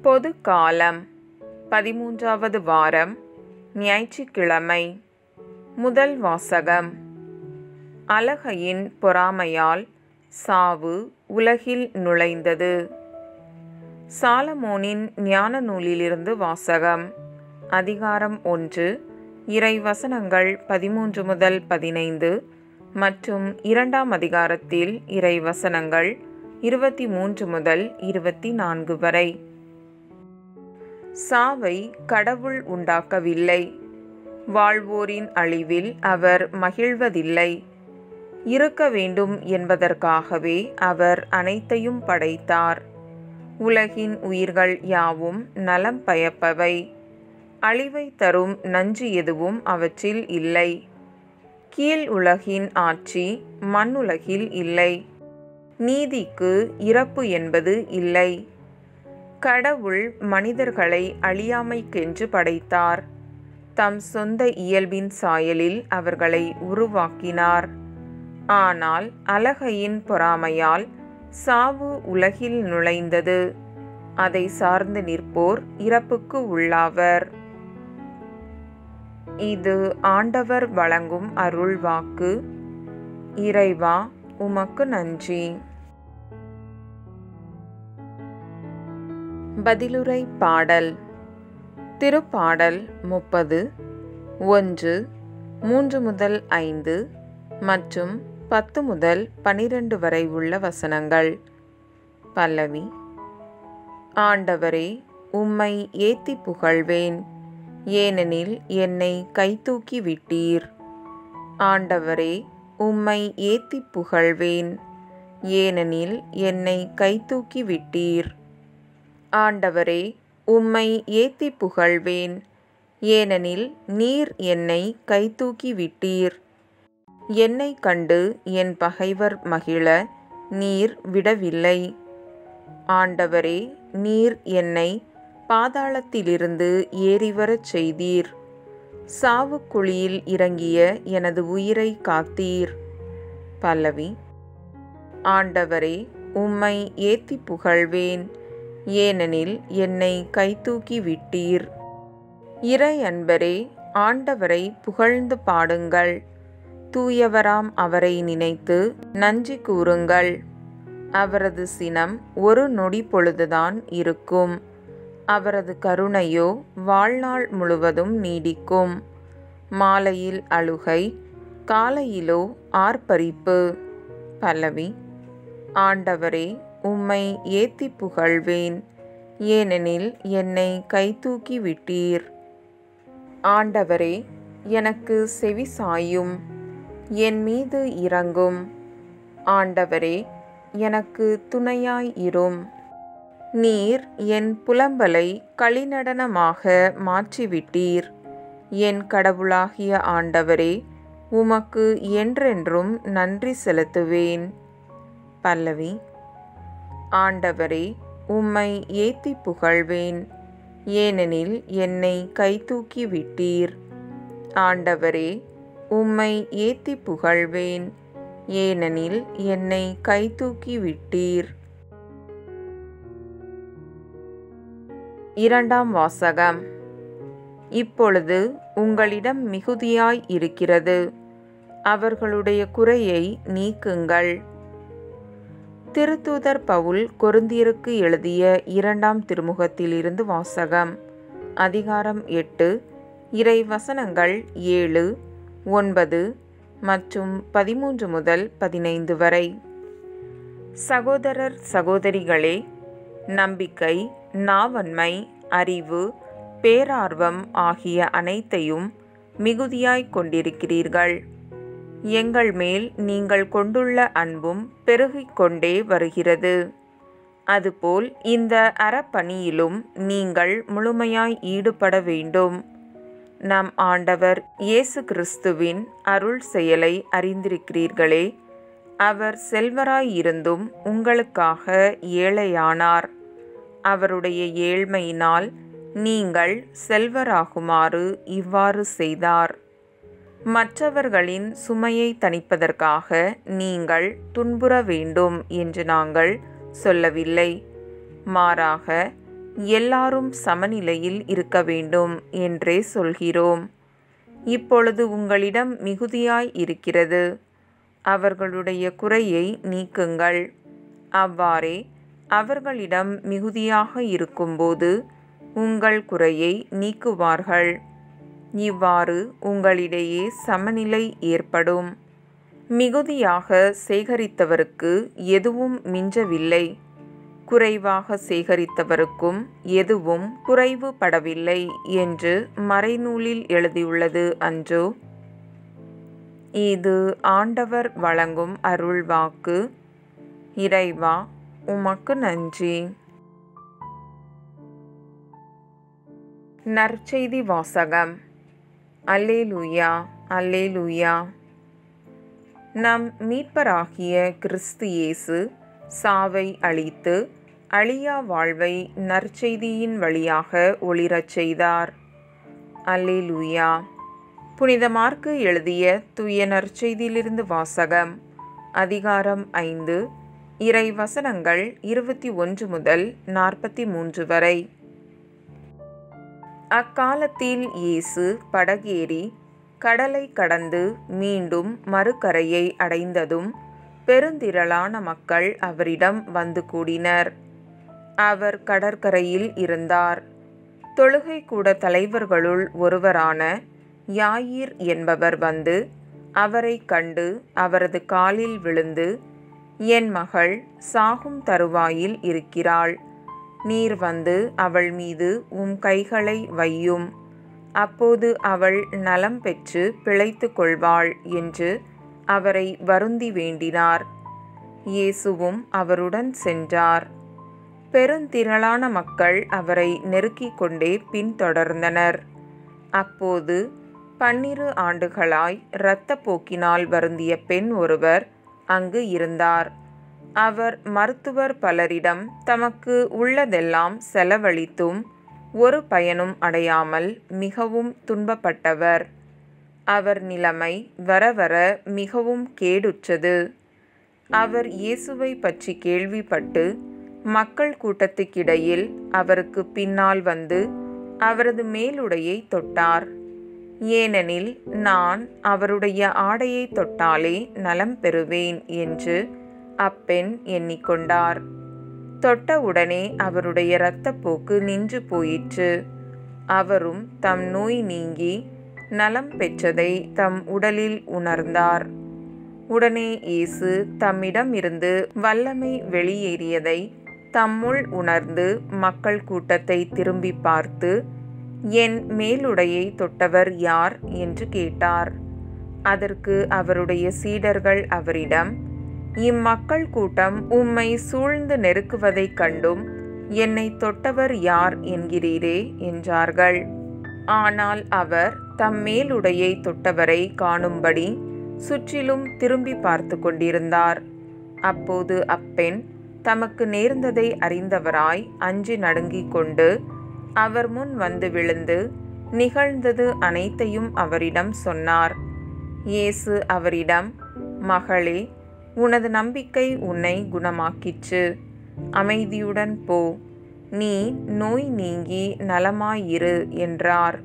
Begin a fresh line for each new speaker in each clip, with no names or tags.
பொது காலம் பதிமூன்றாவது வாரம் ஞாயிற்றுக்கிழமை முதல் வாசகம் அலகையின் பொறாமையால் சாவு உலகில் நுழைந்தது சாலமோனின் ஞான நூலிலிருந்து வாசகம் அதிகாரம் ஒன்று இறை வசனங்கள் பதிமூன்று முதல் பதினைந்து மற்றும் இரண்டாம் அதிகாரத்தில் இறை வசனங்கள் இருபத்தி மூன்று முதல் இருபத்தி நான்கு வரை சாவை கடவுள் உண்டாக்கவில்லை வாழ்வோரின் அழிவில் அவர் மகிழ்வதில்லை இருக்க வேண்டும் என்பதற்காகவே அவர் அனைத்தையும் படைத்தார் உலகின் உயிர்கள் யாவும் நலம் பயப்பவை அழிவை தரும் நஞ்சு எதுவும் அவற்றில் இல்லை கீழ் உலகின் ஆட்சி மண்ணுலகில் இல்லை நீதிக்கு இறப்பு என்பது இல்லை கடவுள் மனிதர்களை அழியாமைக்கென்று படைத்தார் தம் சொந்த இயல்பின் சாயலில் அவர்களை உருவாக்கினார் ஆனால் அலகையின் பொறாமையால் சாவு உலகில் நுழைந்தது அதை சார்ந்து நிற்போர் இறப்புக்கு உள்ளாவர் இது ஆண்டவர் வழங்கும் அருள்வாக்கு இறைவா உமக்கு நன்றி பதிலுரை பாடல் திருப்பாடல் முப்பது ஒன்று மூன்று முதல் ஐந்து மற்றும் பத்து முதல் பனிரெண்டு வரை உள்ள வசனங்கள் பல்லவி ஆண்டவரே உம்மை ஏத்தி புகழ்வேன் ஏனெனில் என்னை கைதூக்கி விட்டீர் ஆண்டவரே உம்மை ஏத்தி புகழ்வேன் ஏனெனில் என்னை கைதூக்கி விட்டீர் ஆண்டவரே உம்மை ஏத்தி புகழ்வேன் ஏனெனில் நீர் என்னை கைதூக்கி விட்டீர் என்னை கண்டு என் பகைவர் மகிழ நீர் விடவில்லை ஆண்டவரே நீர் என்னை பாதாளத்திலிருந்து ஏறிவரச் செய்தீர் சாவுக்குழியில் இறங்கிய எனது உயிரை காத்தீர் பல்லவி ஆண்டவரே உம்மை ஏத்தி புகழ்வேன் ஏனெனில் என்னை கைதூக்கி விட்டீர் இறை அன்பரே ஆண்டவரை புகழ்ந்து பாடுங்கள் தூயவராம் அவரை நினைத்து நன்றி கூறுங்கள் அவரது சினம் ஒரு நொடி பொழுதுதான் இருக்கும் அவரது கருணையோ வாழ்நாள் முழுவதும் நீடிக்கும் மாலையில் அழுகை காலையிலோ ஆர்ப்பரிப்பு பல்லவி ஆண்டவரே உம்மை ஏத்தி புகழ்வேன் ஏனெனில் என்னை கைதூக்கி விட்டீர் ஆண்டவரே எனக்கு செவி சாயும் என் மீது இறங்கும் ஆண்டவரே எனக்கு துணையாய் இரும் நீர் என் புலம்பலை களிநடனமாக மாற்றிவிட்டீர் என் கடவுளாகிய ஆண்டவரே உமக்கு என்றென்றும் நன்றி செலுத்துவேன் பல்லவி ஆண்டவரே உம்மை ஏத்தி புகழ்வேன் ஏனெனில் என்னை கைதூக்கி விட்டீர் ஆண்டவரே உம்மை ஏத்தி புகழ்வேன் ஏனெனில் என்னை கைதூக்கி விட்டீர் இரண்டாம் வாசகம் இப்பொழுது உங்களிடம் மிகுதியாய் இருக்கிறது அவர்களுடைய குறையை நீக்குங்கள் திருத்தூதர் பவுல் கொருந்தியருக்கு எழுதிய இரண்டாம் திருமுகத்திலிருந்து வாசகம் அதிகாரம் எட்டு இறை வசனங்கள் ஏழு ஒன்பது மற்றும் பதிமூன்று முதல் பதினைந்து வரை சகோதரர் சகோதரிகளே நம்பிக்கை நாவன்மை அறிவு பேரார்வம் ஆகிய அனைத்தையும் மிகுதியாய் கொண்டிருக்கிறீர்கள் எங்கள் மேல் நீங்கள் கொண்டுள்ள அன்பும் பெருகிக் கொண்டே வருகிறது அதுபோல் இந்த அறப்பணியிலும் நீங்கள் முழுமையாய் ஈடுபட வேண்டும் நம் ஆண்டவர் இயேசு கிறிஸ்துவின் அருள் செயலை அறிந்திருக்கிறீர்களே அவர் செல்வராயிருந்தும் உங்களுக்காக ஏழையானார் அவருடைய ஏழ்மையினால் நீங்கள் செல்வராகுமாறு இவ்வாறு செய்தார் மற்றவர்களின் சுமையை தணிப்பதற்காக நீங்கள் துன்புற வேண்டும் என்று நாங்கள் சொல்லவில்லை மாறாக எல்லாரும் சமநிலையில் இருக்க வேண்டும் என்றே சொல்கிறோம் இப்பொழுது உங்களிடம் மிகுதியாய் இருக்கிறது அவர்களுடைய குறையை நீக்குங்கள் அவ்வாறே அவர்களிடம் மிகுதியாக இருக்கும்போது உங்கள் குறையை நீக்குவார்கள் இவ்வாறு உங்களிடையே சமநிலை ஏற்படும் மிகுதியாக சேகரித்தவருக்கு எதுவும் மிஞ்சவில்லை குறைவாக சேகரித்தவருக்கும் எதுவும் குறைவுபடவில்லை என்று மறைநூலில் எழுதியுள்ளது அன்றோ இது ஆண்டவர் வழங்கும் அருள்வாக்கு இறைவா உமக்கு நன்றி நற்செய்தி வாசகம் அல்லேலூயா அல்லேலூயா நம் மீட்பராகிய கிறிஸ்து இயேசு சாவை அழித்து அழியா வாழ்வை நற்செய்தியின் வழியாக ஒளிரச் செய்தார் அல்லேலூயா புனித மார்க்கு எழுதிய தூய நற்செய்தியிலிருந்து வாசகம் அதிகாரம் ஐந்து இறை வசனங்கள் இருபத்தி ஒன்று முதல் நாற்பத்தி மூன்று வரை அக்காலத்தில் இயேசு படகேறி கடலை கடந்து மீண்டும் மறுகரையை அடைந்ததும் பெருந்திரளான மக்கள் அவரிடம் வந்து கூடினர் அவர் கடற்கரையில் இருந்தார் தொழுகை கூட தலைவர்களுள் ஒருவரான யாயிர் என்பவர் வந்து அவரை கண்டு அவரது காலில் விழுந்து என் மகள் சாகும் தருவாயில் இருக்கிறாள் நீர் வந்து அவள் மீது உம் கைகளை வையும் அப்போது அவள் நலம் பெற்று பிழைத்து கொள்வாள் என்று அவரை வருந்தி வேண்டினார் இயேசுவும் அவருடன் சென்றார் பெருந்திரளான மக்கள் அவரை நெருக்கிக் கொண்டே பின்தொடர்ந்தனர் அப்போது பன்னிரு ஆண்டுகளாய் இரத்த போக்கினால் வருந்திய பெண் ஒருவர் அங்கு இருந்தார் அவர் மருத்துவர் பலரிடம் தமக்கு உள்ளதெல்லாம் செலவழித்தும் ஒரு பயனும் அடையாமல் மிகவும் துன்பப்பட்டவர் அவர் நிலைமை வர வர மிகவும் கேடுற்றது அவர் இயேசுவை பற்றி கேள்விப்பட்டு மக்கள் கூட்டத்துக்கிடையில் அவருக்கு பின்னால் வந்து அவரது மேலுடையை தொட்டார் ஏனெனில் நான் அவருடைய ஆடையை தொட்டாலே நலம் பெறுவேன் என்று அப்பெண் எண்ணிக்கொண்டார் தொட்டவுடனே அவருடைய இரத்தப்போக்கு நின்று போயிற்று அவரும் தம் நோய் நீங்கி நலம் பெற்றதை தம் உடலில் உணர்ந்தார் உடனே இயேசு தம்மிடம் இருந்து வல்லமை வெளியேறியதை தம்முள் உணர்ந்து மக்கள் கூட்டத்தை திரும்பி பார்த்து என் மேலுடையை தொட்டவர் யார் என்று கேட்டார் அதற்கு அவருடைய சீடர்கள் அவரிடம் இம்மக்கள் கூட்டம் உம்மை சூழ்ந்து நெருக்குவதைக் கண்டும் என்னை தொட்டவர் யார் என்கிறீரே என்றார்கள் ஆனால் அவர் தம் மேலுடையை தொட்டவரை காணும்படி சுற்றிலும் திரும்பி பார்த்து கொண்டிருந்தார் அப்போது அப்பெண் தமக்கு நேர்ந்ததை அறிந்தவராய் அஞ்சி நடுங்கிக் கொண்டு அவர் முன் வந்து விழுந்து நிகழ்ந்தது அனைத்தையும் அவரிடம் சொன்னார் இயேசு அவரிடம் மகளே உனது நம்பிக்கை உன்னை குணமாக்கிற்று அமைதியுடன் போ நீ நோய் நீங்கி நலமாயிரு என்றார்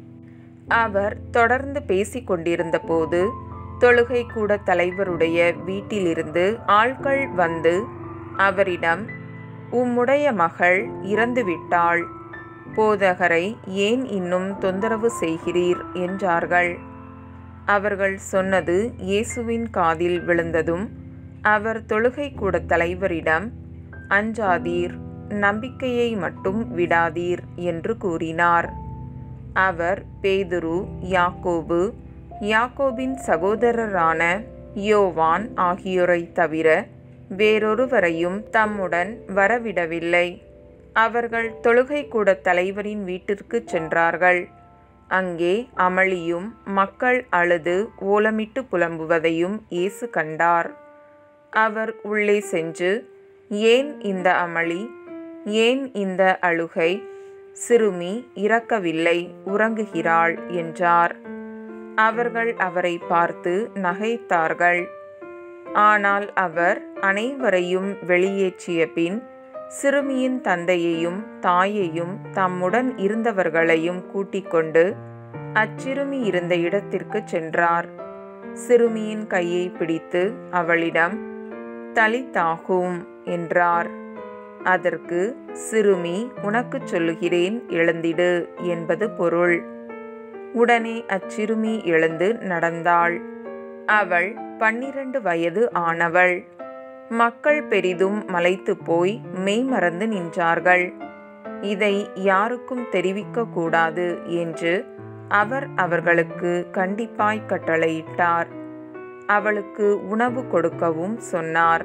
அவர் தொடர்ந்து பேசிக் கொண்டிருந்த போது தொழுகை கூட தலைவருடைய வீட்டிலிருந்து ஆட்கள் வந்து அவரிடம் உம்முடைய மகள் இறந்துவிட்டாள் போதகரை ஏன் இன்னும் தொந்தரவு செய்கிறீர் என்றார்கள் அவர்கள் சொன்னது இயேசுவின் காதில் விழுந்ததும் அவர் தொழுகை கூட தலைவரிடம் அஞ்சாதீர் நம்பிக்கையை மட்டும் விடாதீர் என்று கூறினார் அவர் பேதுரு யாக்கோபு யாக்கோபின் சகோதரரான யோவான் ஆகியோரை தவிர வேறொருவரையும் தம்முடன் வரவிடவில்லை அவர்கள் தொழுகை கூட தலைவரின் வீட்டிற்கு சென்றார்கள் அங்கே அமளியும் மக்கள் அழுது ஓலமிட்டு புலம்புவதையும் இயேசு கண்டார் அவர் உள்ளே சென்று ஏன் இந்த அமளி ஏன் இந்த அழுகை சிறுமி இறக்கவில்லை உறங்குகிறாள் என்றார் அவர்கள் அவரை பார்த்து நகைத்தார்கள் ஆனால் அவர் அனைவரையும் வெளியேற்றிய பின் சிறுமியின் தந்தையையும் தாயையும் தம்முடன் இருந்தவர்களையும் கூட்டிக் கொண்டு அச்சிறுமி இருந்த இடத்திற்கு சென்றார் சிறுமியின் கையை பிடித்து அவளிடம் தலித்தாகும் என்றார் அதற்கு சிறுமி உனக்குச் சொல்லுகிறேன் எழுந்திடு என்பது பொருள் உடனே அச்சிறுமி எழுந்து நடந்தாள் அவள் பன்னிரண்டு வயது ஆனவள் மக்கள் பெரிதும் மலைத்து போய் மெய்மறந்து நின்றார்கள் இதை யாருக்கும் தெரிவிக்க கூடாது என்று அவர் அவர்களுக்கு கண்டிப்பாய் கட்டளையிட்டார் அவளுக்கு உணவு கொடுக்கவும் சொன்னார்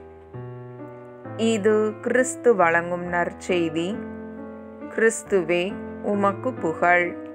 இது கிறிஸ்து வழங்கும் நற்செய்தி கிறிஸ்துவே உமக்கு புகழ்